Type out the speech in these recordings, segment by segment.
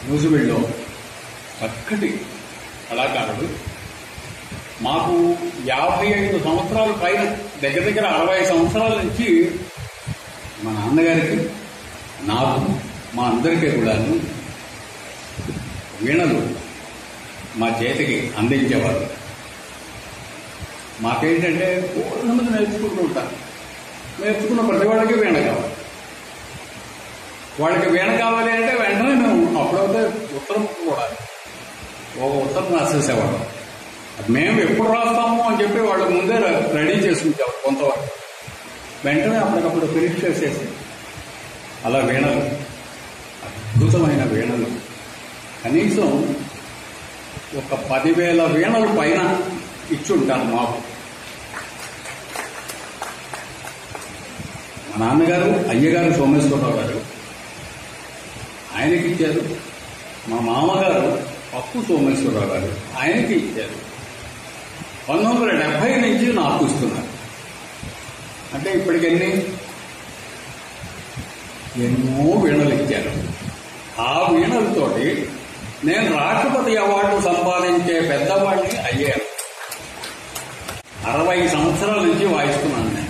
నూజివీడులో చక్కటి కళాకారుడు మాకు యాభై ఐదు సంవత్సరాల పైన దగ్గర దగ్గర అరవై సంవత్సరాల నుంచి మా నాన్నగారికి నాకు మా అందరికీ కూడాను వీణలు మా చేతికి అందించేవారు మాకేంటంటే పూర్ణ మంది నేర్చుకుంటూ ఉంటారు నేర్చుకున్న ప్రతి వాళ్ళకి వీణ కావాలి వాళ్ళకి వీణ కావాలి అంటే వెంటనే మేము అప్పుడైతే ఉత్తరం కూడా ఒక ఉత్తరం రాసేసేవాళ్ళం అది మేము ఎప్పుడు రాస్తాము అని చెప్పి వాళ్ళ ముందే ర- రెడీ చేసుకుంటారు కొంతవరకు వెంటనే అప్పటికప్పుడు ఫినిష్ చేసేసి అలా వీణలు అద్భుతమైన వీణలు కనీసం ఒక పదివేల వీణలు పైన ఇచ్చుంటారు మాకు మా నాన్నగారు అయ్యగారు సోమేశ్వరరావు గారు ఆయనకి ఇచ్చారు మా మామగారు పప్పు సోమేశ్వరరావు గారు ఆయనకి ఇచ్చారు పంతొమ్మిది వందల డెబ్బై నుంచి నాకు ఇస్తున్నారు అంటే ఇప్పటికెన్ని ఎన్నో వీణలు ఇచ్చారు ఆ వీణలతోటి నేను రాష్ట్రపతి అవార్డు సంపాదించే పెద్దవాడిని అయ్యాను అరవై సంవత్సరాల నుంచి వాయిస్తున్నాను నేను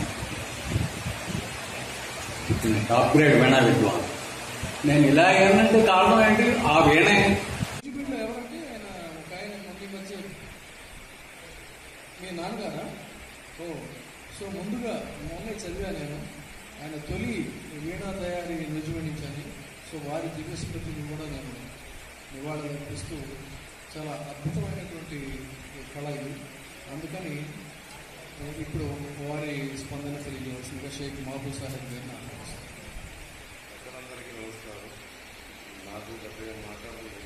నేను టాప్ గ్రేడ్ వీణా విద్వాన్ నేను ఇలా ఏంటంటే కారణం ఏంటి ఆ వీణే ఎగ్జిబిట్లో ఎవరంటే ఆయన ఒక ఆయన మొన్న ఈ మధ్య మీ నాన్నగారా ఓ సో ముందుగా మొన్నే చదివా నేను ఆయన తొలి వీణా తయారీ నిజమనించాను సో వారి దివ్యస్మృతిని కూడా నేను నివాళులు అర్పిస్తూ చాలా అద్భుతమైనటువంటి కళ ఇది అందుకని ఇప్పుడు వారి స్పందన తెలియజేయాల్సిందిగా షేక్ మహబూబ్ సాహెబ్ గారిని ఆహ్వానిస్తున్నాను. పెద్దలందరికీ నమస్కారం నాకు పెద్దగా మాట్లాడలేదు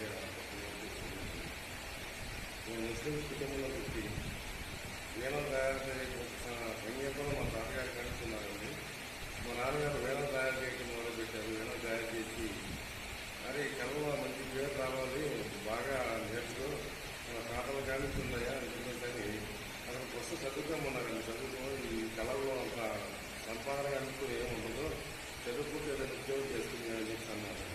నేను ముస్లిం కుటుంబంలో పుట్టి వేలం తయారు చేయడం సంగీతంలో మా తాతగారు కలుస్తున్నారండి మా నాన్నగారు వేలం తయారు చేయడం మొదలుపెట్టారు వేలం తయారు చేసి అరే ఈ కళలో మంచి పేరు రావాలి బాగా నేర్చుకో మన తాతలు కానీ ఉందయ్యా ఎందుకంటే అక్కడ ఫస్ట్ చదువుకోమన్నారండి చదువుకో ఈ కళల్లో అంత సంపాదన అంటూ ఏముండదు చదువుకుంటే ఏదైనా ఉద్యోగం చేస్తుంది అని చెప్పి అన్నారు